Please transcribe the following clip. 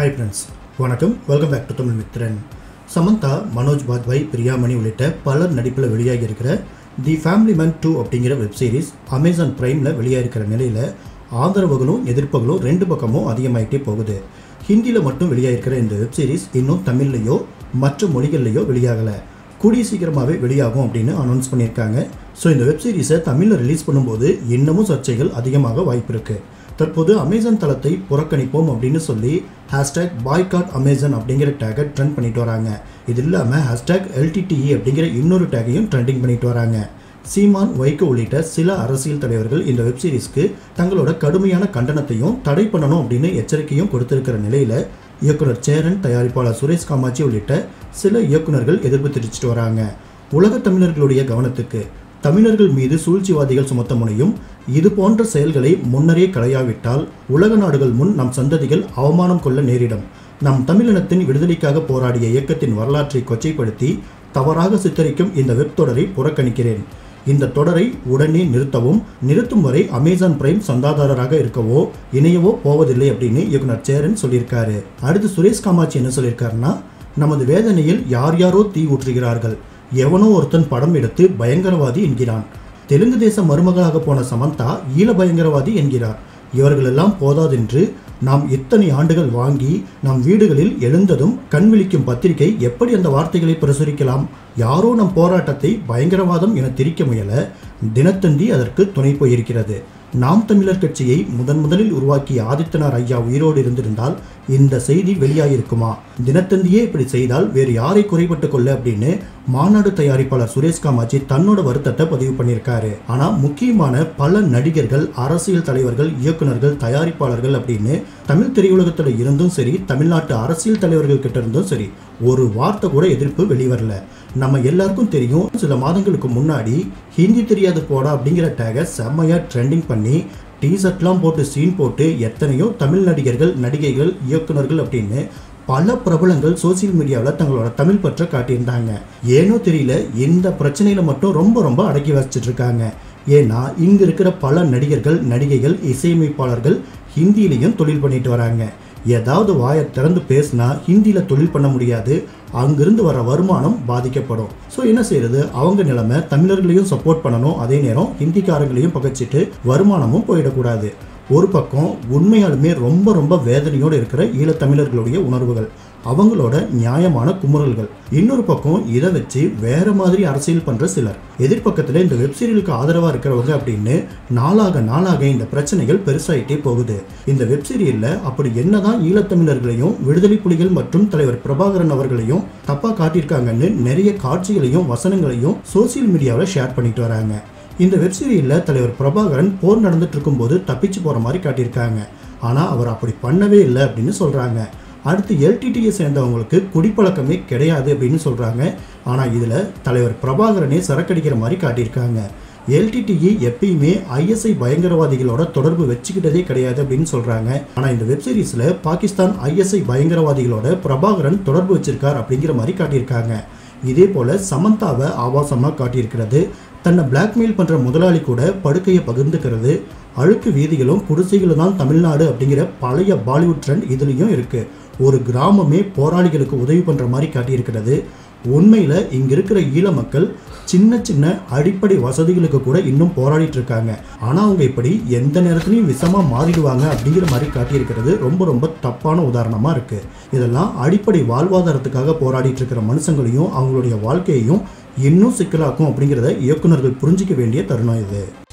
hi friends வணக்கம் welcome back to Tamil Mithran Samantha Manoj பாத்வாய் பிரியாமணி உள்ளிட்ட பலர் நடிப்பில் வெளியாகி இருக்கிற தி ஃபேமிலி மேன் டூ அப்படிங்கிற வெப் சீரிஸ் அமேசான் பிரைமில் வெளியாகிருக்கிற நிலையில் ஆதரவுகளும் எதிர்ப்புகளும் ரெண்டு பக்கமும் அதிகமாயிட்டே போகுது ஹிந்தியில் மட்டும் வெளியாகிருக்கிற இந்த வெப் சீரிஸ் இன்னும் தமிழ்லையோ மற்ற மொழிகள்லையோ வெளியாகலை கூடிய சீக்கிரமாகவே வெளியாகும் அப்படின்னு அனௌன்ஸ் பண்ணியிருக்காங்க ஸோ இந்த வெப் சீரிஸை தமிழில் ரிலீஸ் பண்ணும்போது இன்னமும் சர்ச்சைகள் அதிகமாக வாய்ப்பு இருக்குது தற்போது அமேசான் தளத்தை புறக்கணிப்போம் அப்படின்னு சொல்லி ஹேஷ்டேக் பாய்காட் அமேசான் அப்படிங்கிற டேகை ட்ரெண்ட் பண்ணிட்டு வராங்க இது இல்லாமல் ஹேஷ்டேக் எல்டிடிஇ அப்படிங்கிற இன்னொரு டேகையும் ட்ரெண்டிங் பண்ணிட்டு வராங்க சீமான் வைகோ உள்ளிட்ட சில அரசியல் தலைவர்கள் இந்த வெப் சீரிஸ்க்கு தங்களோட கடுமையான கண்டனத்தையும் தடை பண்ணணும் அப்படின்னு எச்சரிக்கையும் கொடுத்திருக்கிற நிலையில இயக்குனர் சேரன் தயாரிப்பாளர் சுரேஷ் காமாட்சி உள்ளிட்ட சில இயக்குனர்கள் எதிர்ப்பு தெரிவிச்சிட்டு வராங்க உலக தமிழர்களுடைய கவனத்துக்கு தமிழர்கள் மீது சூழ்ச்சிவாதிகள் சுமத்த முனையும் இது போன்ற செயல்களை முன்னரே களையாவிட்டால் உலக நாடுகள் முன் நம் சந்ததிகள் அவமானம் கொள்ள நேரிடும் நம் தமிழினத்தின் விடுதலைக்காக போராடிய இயக்கத்தின் வரலாற்றை கொச்சைப்படுத்தி தவறாக சித்தரிக்கும் இந்த வெப் தொடரை புறக்கணிக்கிறேன் இந்த தொடரை உடனே நிறுத்தவும் நிறுத்தும் வரை அமேசான் பிரைம் சந்தாதாரராக இருக்கவோ இணையவோ போவதில்லை அப்படின்னு இயக்குனர் சேரன் சொல்லியிருக்காரு அடுத்து சுரேஷ் காமாட்சி என்ன சொல்லியிருக்காருன்னா நமது வேதனையில் யார் யாரோ தீ ஊற்றுகிறார்கள் எவனோ ஒருத்தன் படம் எடுத்து பயங்கரவாதி என்கிறான் தெலுங்கு தேச மருமகளாக போன சமந்தா ஈழ பயங்கரவாதி என்கிறார் இவர்களெல்லாம் போதாதென்று நாம் இத்தனை ஆண்டுகள் வாங்கி நம் வீடுகளில் எழுந்ததும் கண் விழிக்கும் பத்திரிகை எப்படி அந்த வார்த்தைகளை பிரசுரிக்கலாம் யாரோ நம் போராட்டத்தை பயங்கரவாதம் என திரிக்க முயல தினத்தந்தி அதற்கு துணை போயிருக்கிறது நாம் தமிழர் கட்சியை முதன் முதலில் உருவாக்கிய ஆதித்தனார் ஐயா உயிரோடு இருந்திருந்தால் இந்த செய்தி வெளியாகிருக்குமா தினத்தந்தியே இப்படி செய்தால் வேறு யாரை குறைபட்டு கொள்ள அப்படின்னு மாநாடு தயாரிப்பாளர் சுரேஷ் காமாட்சி தன்னோட வருத்தத்தை பதிவு பண்ணியிருக்காரு ஆனா முக்கியமான பல நடிகர்கள் அரசியல் தலைவர்கள் இயக்குனர்கள் தயாரிப்பாளர்கள் அப்படின்னு தமிழ் திரையுலகத்துல இருந்தும் சரி தமிழ்நாட்டு அரசியல் தலைவர்கள் கிட்ட இருந்தும் சரி ஒரு வார்த்தை கூட எதிர்ப்பு வெளிவரல நம்ம எல்லாருக்கும் தெரியும் சில மாதங்களுக்கு முன்னாடி ஹிந்தி தெரியாது போடா அப்படிங்கிற டேகை செம்மையா ட்ரெண்டிங் பண்ணி டீசர்ட்லாம் போட்டு சீன் போட்டு எத்தனையோ தமிழ் நடிகர்கள் நடிகைகள் இயக்குனர்கள் அப்படின்னு பல பிரபலங்கள் சோசியல் மீடியாவில் தங்களோட தமிழ் பற்ற காட்டியிருந்தாங்க ஏனோ தெரியல இந்த பிரச்சனையில மட்டும் ரொம்ப ரொம்ப அடக்கி வச்சிட்டு இருக்காங்க ஏன்னா இங்க இருக்கிற பல நடிகர்கள் நடிகைகள் இசையமைப்பாளர்கள் ஹிந்தியிலையும் தொழில் பண்ணிட்டு வராங்க ஏதாவது வாயை திறந்து பேசினா ஹிந்தியில் தொழில் பண்ண முடியாது அங்கிருந்து வர வருமானம் பாதிக்கப்படும் ஸோ என்ன செய்யறது அவங்க நிலைமை தமிழர்களையும் சப்போர்ட் பண்ணணும் அதே நேரம் ஹிந்திக்காரங்களையும் பகைச்சிட்டு வருமானமும் போயிடக்கூடாது ஒரு பக்கம் உண்மையாலுமே ரொம்ப ரொம்ப வேதனையோடு இருக்கிற ஈழத்தமிழர்களுடைய உணர்வுகள் அவங்களோட நியாயமான குமுறல்கள் இன்னொரு பக்கம் இதை வச்சு வேற மாதிரி அரசியல் பண்ற சிலர் எதிர்பக்கத்தில் இந்த வெப்சீரியலுக்கு ஆதரவா இருக்கிறவங்க அப்படின்னு நாளாக நாளாக இந்த பிரச்சனைகள் பெருசாயிட்டே போகுது இந்த வெப்சீரியல்ல அப்படி என்னதான் ஈழத்தமிழர்களையும் விடுதலை புலிகள் மற்றும் தலைவர் பிரபாகரன் அவர்களையும் தப்பா காட்டியிருக்காங்கன்னு நிறைய காட்சிகளையும் வசனங்களையும் சோசியல் மீடியாவில் ஷேர் பண்ணிட்டு வராங்க இந்த வெப்சீரியலில் தலைவர் பிரபாகரன் போர் நடந்துட்டு இருக்கும்போது தப்பிச்சு போகிற மாதிரி காட்டியிருக்காங்க ஆனால் அவர் அப்படி பண்ணவே இல்லை அப்படின்னு சொல்கிறாங்க அடுத்து எல்டிடியை சேர்ந்தவங்களுக்கு குடிப்பழக்கமே கிடையாது அப்படின்னு சொல்கிறாங்க ஆனால் இதில் தலைவர் பிரபாகரனே சரக்கடிக்கிற மாதிரி காட்டியிருக்காங்க எல்டிடிஇ எப்பயுமே ஐஎஸ்ஐ பயங்கரவாதிகளோட தொடர்பு வச்சுக்கிட்டதே கிடையாது அப்படின்னு சொல்கிறாங்க ஆனால் இந்த வெப்சீரிஸில் பாகிஸ்தான் ஐஎஸ்ஐ பயங்கரவாதிகளோட பிரபாகரன் தொடர்பு வச்சிருக்கார் அப்படிங்கிற மாதிரி காட்டியிருக்காங்க இதே போல் சமந்தாவை ஆபாசமாக காட்டியிருக்கிறது தன்னை பிளாக்மெயில் பண்ணுற முதலாளி கூட படுக்கையை பகிர்ந்துக்கிறது அழுக்கு வீதிகளும் குடிசைகளும் தான் தமிழ்நாடு அப்படிங்கிற பழைய பாலிவுட் ட்ரெண்ட் இதுலேயும் இருக்குது ஒரு கிராமமே போராளிகளுக்கு உதவி பண்ணுற மாதிரி காட்டியிருக்கிறது உண்மையில் இங்கே இருக்கிற ஈழ மக்கள் சின்ன சின்ன அடிப்படை வசதிகளுக்கு கூட இன்னும் போராடிட்டு இருக்காங்க ஆனால் அவங்க இப்படி எந்த நேரத்துலையும் விஷமாக மாறிடுவாங்க அப்படிங்கிற மாதிரி காட்டியிருக்கிறது ரொம்ப ரொம்ப தப்பான உதாரணமாக இருக்குது இதெல்லாம் அடிப்படை வாழ்வாதாரத்துக்காக போராடிட்டு இருக்கிற மனுஷங்களையும் அவங்களுடைய வாழ்க்கையையும் இன்னும் சிக்கலாக்கும் அப்படிங்கிறத இயக்குனர்கள் புரிஞ்சிக்க வேண்டிய தருணம் இது